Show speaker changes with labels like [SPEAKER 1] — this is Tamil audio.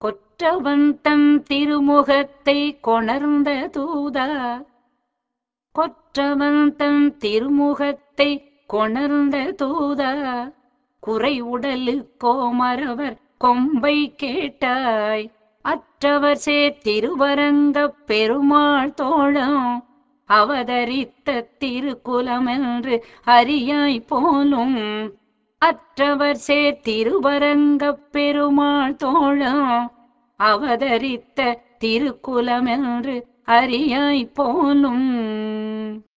[SPEAKER 1] கொற்றவன் தன் திருமுகத்தை கொணர்ந்த தூதா கொற்றவன் தன் திருமுகத்தை கொணர்ந்த தூதா குறை உடலுக்கோ மறவர் கொம்பை கேட்டாய் அற்றவர் சேர் திருவரங்கப் பெருமாள் தோழம் அவதரித்த திருக்குலமென்று அறியாய் போலும் அற்றவர் சேர் திருவரங்கப் பெருமாள் தோழம் அவதரித்த திருக்குலமென்று அறியாய் போலும்